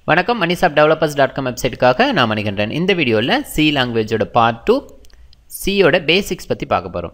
வணக்கம் மணிசாப் developers dot com வெப்சைட்டுக்காக நான் மணிகண்டன் இந்த வீடியோவில் சி லாங்குவேஜோட பார்ட் டூ சியோட பேசிக்ஸ் பற்றி பார்க்க போகிறோம்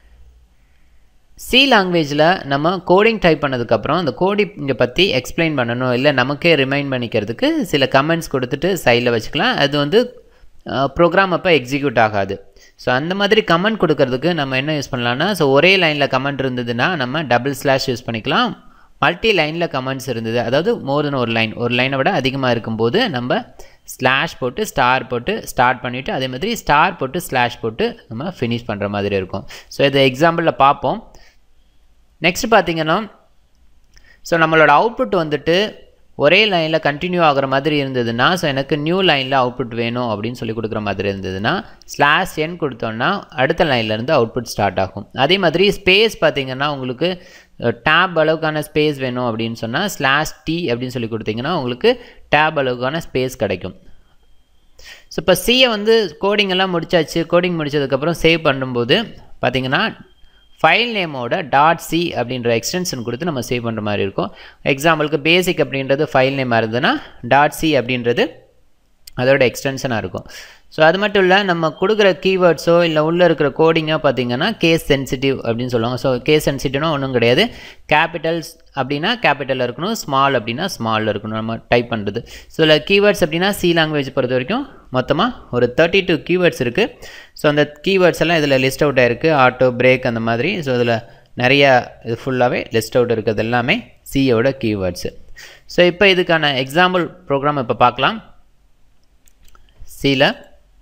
சி லாங்குவேஜில் நம்ம கோடிங் டைப் பண்ணதுக்கப்புறம் அந்த கோடிங்கை பற்றி எக்ஸ்பிளைன் பண்ணணும் இல்லை நமக்கே ரிமைண்ட் பண்ணிக்கிறதுக்கு சில கமெண்ட்ஸ் கொடுத்துட்டு சைடில் வச்சுக்கலாம் அது வந்து ப்ரோக்ராம் அப்போ எக்ஸிக்யூட் ஆகாது ஸோ அந்த மாதிரி கமெண்ட் கொடுக்கறதுக்கு நம்ம என்ன யூஸ் பண்ணலாம்னா ஸோ ஒரே லைனில் கமெண்ட் இருந்ததுன்னா நம்ம டபுள் ஸ்லாஷ் யூஸ் பண்ணிக்கலாம் மல்டி லைனில் கமெண்ட்ஸ் இருந்தது அதாவது மோர் தென் ஒரு லைன் ஒரு லைனை விட அதிகமாக இருக்கும்போது நம்ம ஸ்லாஷ் போட்டு ஸ்டார் போட்டு ஸ்டார்ட் பண்ணிவிட்டு அதே மாதிரி ஸ்டார் போட்டு ஸ்லாஷ் போட்டு நம்ம ஃபினிஷ் பண்ணுற மாதிரி இருக்கும் ஸோ இதை எக்ஸாம்பிளில் பார்ப்போம் நெக்ஸ்ட் பார்த்தீங்கன்னா ஸோ நம்மளோட அவுட்புட் வந்துட்டு ஒரே லைனில் கண்டினியூ ஆகிற மாதிரி இருந்ததுன்னா ஸோ எனக்கு நியூ லைனில் அவுட்புட் வேணும் அப்படின்னு சொல்லி கொடுக்குற மாதிரி இருந்ததுன்னா ஸ்லாஷ் என் கொடுத்தோன்னா அடுத்த லைன்லேருந்து அவுட்புட் ஸ்டார்ட் ஆகும் அதே மாதிரி ஸ்பேஸ் பார்த்தீங்கன்னா உங்களுக்கு டேப் அளவுக்கான ஸ்பேஸ் வேணும் அப்படின்னு சொன்னால் ஸ்லாஷ் டி அப்படின்னு சொல்லி கொடுத்தீங்கன்னா உங்களுக்கு டேப் அளவுக்கான ஸ்பேஸ் கிடைக்கும் ஸோ இப்போ சியை வந்து கோடிங் எல்லாம் முடிச்சாச்சு கோடிங் முடிச்சதுக்கப்புறம் சேவ் பண்ணும்போது பார்த்தீங்கன்னா ஃபைல் நேமோட டாட் சி அப்படின்ற எக்ஸ்டென்ஷன் கொடுத்து நம்ம சேவ் பண்ணுற மாதிரி இருக்கும் எக்ஸாம்பிளுக்கு பேசிக் அப்படின்றது ஃபைல் நேமாக இருந்ததுன்னா டாட் சி அப்படின்றது அதோட எக்ஸ்டென்ஷனாக இருக்கும் ஸோ அது மட்டும் இல்லை நம்ம கொடுக்குற கீவேர்ட்ஸோ இல்லை உள்ளே இருக்கிற கோடிங்காக பார்த்தீங்கன்னா கேஸ் சென்சிட்டிவ் அப்படின்னு சொல்லுவாங்க ஸோ கேஸ் சென்சிட்டிவ்னா ஒன்றும் கிடையாது கேபிட்டல்ஸ் அப்படின்னா கேபிட்டலில் இருக்கணும் ஸ்மால் அப்படின்னா ஸ்மாலில் இருக்கணும் நம்ம டைப் பண்ணுறது ஸோ இதில் கீவேர்ட்ஸ் அப்படின்னா சி லாங்குவேஜ் பொறுத்த வரைக்கும் மொத்தமாக ஒரு தேர்ட்டி டூ கீவேர்ட்ஸ் இருக்குது ஸோ அந்த கீவேர்ட்ஸ் எல்லாம் இதில் லிஸ்ட் அவுட் ஆயிருக்கு ஆட்டோ பிரேக் அந்த மாதிரி ஸோ இதில் நிறையா இது ஃபுல்லாகவே லிஸ்ட் அவுட் இருக்கிறது எல்லாமே சியோட கீவேர்ட்ஸு ஸோ இப்போ இதுக்கான எக்ஸாம்பிள் ப்ரோக்ராம் இப்போ பார்க்கலாம் சியில்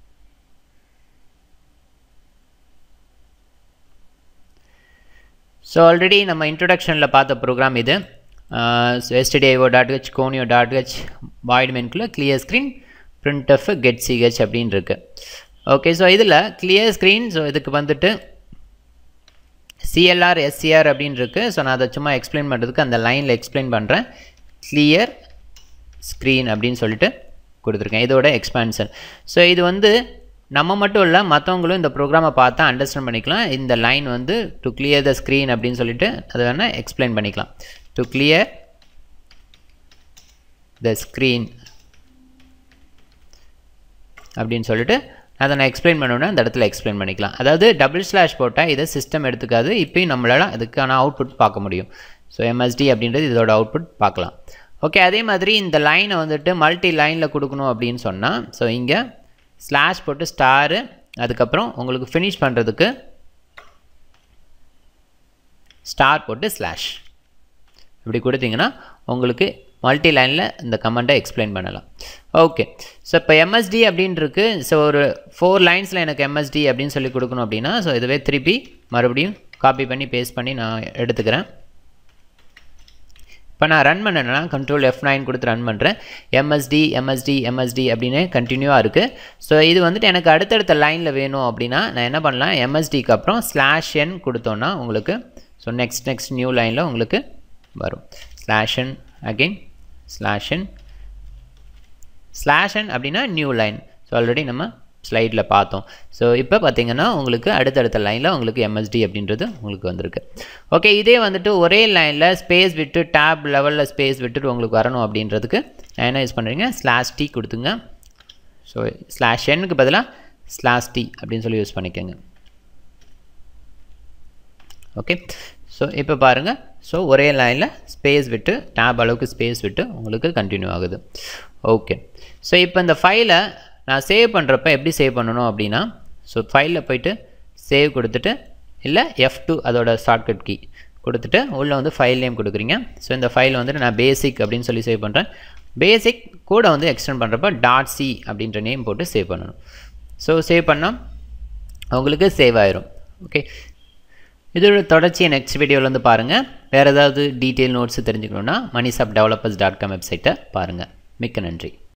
ஸோ ஆல்ரெடி நம்ம இன்ட்ரொடக்ஷனில் பார்த்த ப்ரோக்ராம் இது so STDIO dot H conio dot H void மென்குள்ளே கிளியர் ஸ்க்ரீன் பிரிண்ட் ஆஃப் கெட் சிஹெச் அப்படின்னு இருக்கு ஓகே ஸோ இதில் கிளியர் ஸ்க்ரீன் ஸோ இதுக்கு வந்துட்டு சிஎல்ஆர் எஸ்சிஆர் அப்படின்னு இருக்குது ஸோ நான் அதை சும்மா எக்ஸ்பிளைன் பண்ணுறதுக்கு அந்த லைனில் எக்ஸ்பிளைன் பண்ணுறேன் கிளியர் ஸ்க்ரீன் அப்படின்னு சொல்லிட்டு கொடுத்துருக்கேன் இதோட எக்ஸ்பான்ஷன் ஸோ இது வந்து நம்ம மட்டும் இல்லை மற்றவங்களும் இந்த ப்ரோக்ராமை பார்த்தா அண்டர்ஸ்டாண்ட் பண்ணிக்கலாம் இந்த லைன் வந்து டு கிளியர் த ஸ்க்ரீன் அப்படின்னு சொல்லிட்டு அதை வேணால் எக்ஸ்பிளைன் பண்ணிக்கலாம் டு கிளியர் த ஸ்க்ரீன் அப்படின்னு சொல்லிட்டு அதை நான் எக்ஸ்பிளைன் பண்ணணுன்னா அந்த இடத்துல எக்ஸ்பிளைன் பண்ணிக்கலாம் அதாவது டபுள் ஸ்லாஷ் போட்டால் இதை சிஸ்டம் எடுத்துக்காது இப்போயும் நம்மளால் அதுக்கான அவுட்புட் பார்க்க முடியும் ஸோ எம்எஸ்டி அப்படின்றது இதோட அவுட்புட் பார்க்கலாம் ஓகே அதே மாதிரி இந்த லைனை வந்துட்டு மல்டி லைனில் கொடுக்கணும் அப்படின்னு சொன்னால் ஸோ இங்கே ஸ்லாஷ் போட்டு ஸ்டாரு அதுக்கப்புறம் உங்களுக்கு ஃபினிஷ் பண்ணுறதுக்கு ஸ்டார் போட்டு ஸ்லாஷ் இப்படி கொடுத்தீங்கன்னா உங்களுக்கு மல்டி லைனில் இந்த கமெண்ட்டை எக்ஸ்பிளைன் பண்ணலாம் ஓகே ஸோ இப்போ எம்எஸ்டி அப்படின்னு இருக்கு ஸோ ஒரு ஃபோர் லைன்ஸில் எனக்கு எம்எஸ்டி அப்படின்னு சொல்லி கொடுக்கணும் அப்படின்னா ஸோ இதுவே திருப்பி மறுபடியும் காப்பி பண்ணி பேஸ்ட் பண்ணி நான் எடுத்துக்கிறேன் இப்போ நான் ரன் பண்ணேன்னா கண்ட்ரோல் எஃப் நைன் கொடுத்து ரன் பண்ணுறேன் எம்எஸ்டி எம்எஸ்டி எம்எஸ்டி அப்படின்னு கண்டினியூவாக இருக்குது ஸோ இது வந்துட்டு எனக்கு அடுத்தடுத்த லைனில் வேணும் அப்படின்னா நான் என்ன பண்ணலாம் எம்எஸ்டிக்கு அப்புறம் ஸ்லாஷ் என் கொடுத்தோன்னா உங்களுக்கு ஸோ நெக்ஸ்ட் நெக்ஸ்ட் நியூ லைனில் உங்களுக்கு வரும் slash N again slash N slash N அப்படின்னா நியூ லைன் ஸோ ஆல்ரெடி நம்ம ஸ்லைடில் பார்த்தோம் ஸோ இப்போ பார்த்தீங்கன்னா உங்களுக்கு அடுத்தடுத்த லைனில் உங்களுக்கு எம்எஸ்டி அப்படின்றது உங்களுக்கு வந்திருக்கு ஓகே இதே வந்துட்டு ஒரே லைனில் ஸ்பேஸ் விட்டு டேப் லெவலில் ஸ்பேஸ் விட்டுட்டு உங்களுக்கு வரணும் அப்படின்றதுக்கு நான் என்ன யூஸ் பண்ணுறீங்க ஸ்லாஷ் டி கொடுத்துங்க ஸோ ஸ்லாஷ் எண்ணுக்கு பதிலாக ஸ்லாஷ் டி அப்படின்னு சொல்லி யூஸ் பண்ணிக்கோங்க ஓகே ஸோ இப்போ பாருங்கள் ஸோ ஒரே லைனில் ஸ்பேஸ் விட்டு டேப் அளவுக்கு ஸ்பேஸ் விட்டு உங்களுக்கு கண்டினியூ ஆகுது ஓகே ஸோ இப்போ இந்த ஃபைலை நான் சேவ் பண்ணுறப்ப எப்படி சேவ் பண்ணணும் அப்படின்னா ஸோ ஃபைலில் போயிட்டு சேவ் கொடுத்துட்டு இல்லை எஃப் டூ அதோட ஷார்ட்கட் கீ கொடுத்துட்டு உள்ளே வந்து ஃபைல் நேம் கொடுக்குறீங்க ஸோ இந்த ஃபைல் வந்துட்டு நான் பேசிக் அப்படின்னு சொல்லி சேவ் பண்ணுறேன் பேசிக் கூட வந்து எக்ஸ்டெண்ட் பண்ணுறப்ப டாட் சி அப்படின்ற நேம் போட்டு சேவ் பண்ணணும் ஸோ சேவ் பண்ணால் உங்களுக்கு சேவ் ஆயிரும் ஓகே இதோட தொடர்ச்சியை நெக்ஸ்ட் வீடியோவில் வந்து பாருங்கள் வேறு ஏதாவது டீட்டெயில் நோட்ஸ் தெரிஞ்சுக்கணுன்னா மணிசாப் டெவலப்பர்ஸ் டாட் காம் வெப்சைட்டை பாருங்கள் மிக்க நன்றி